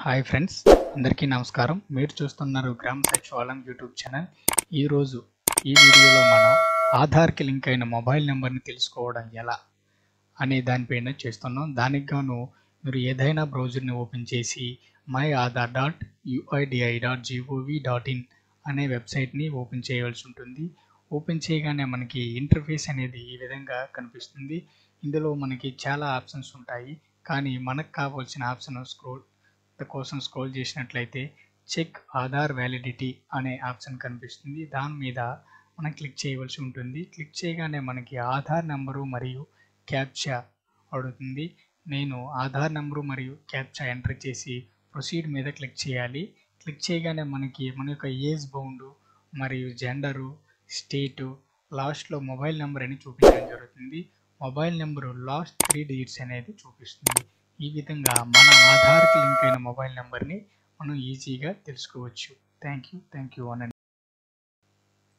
hi friends అందరికీ నమస్కారం మీరు చూస్తున్నారు గ్రామ సచివాలయం యూట్యూబ్ ఛానల్ ఈరోజు ఈ వీడియోలో మనం ఆధార్కి లింక్ అయిన మొబైల్ నెంబర్ని తెలుసుకోవడం ఎలా అనే దానిపైన చేస్తున్నాం దానికి గాను మీరు ఏదైనా బ్రౌజర్ని ఓపెన్ చేసి my Aadhaar dot UIDAI dot G O V dot in అనే వెబ్సైట్ని ఓపెన్ చేయవలసి ఉంటుంది ఓపెన్ చేయగానే మనకి ఇంటర్ఫేస్ అనేది ఈ విధంగా కనిపిస్తుంది ఇందులో మనకి చాలా ఆప్షన్స్ ఉంటాయి కానీ మనకు కావాల్సిన ఆప్షన్ స్క్రోల్ కోసం స్క్రోల్ చేసినట్లయితే చెక్ ఆధార్ వ్యాలిడిటీ అనే ఆప్షన్ కనిపిస్తుంది దాని మీద మనం క్లిక్ చేయవలసి ఉంటుంది క్లిక్ చేయగానే మనకి ఆధార్ నెంబరు మరియు క్యాప్చా అడుగుతుంది నేను ఆధార్ నెంబరు మరియు క్యాప్చా ఎంటర్ చేసి ప్రొసీడ్ మీద క్లిక్ చేయాలి క్లిక్ చేయగానే మనకి మన యొక్క ఏజ్ బౌండ్ మరియు జెండరు స్టేటు లాస్ట్లో మొబైల్ నెంబర్ అని చూపించడం జరుగుతుంది mobile number last three digits అనేది చూపిస్తుంది ఈ విధంగా మన ఆధార్కి లింక్ అయిన మొబైల్ నెంబర్ని మనం ఈజీగా తెలుసుకోవచ్చు థ్యాంక్ యూ థ్యాంక్ యూ అనండి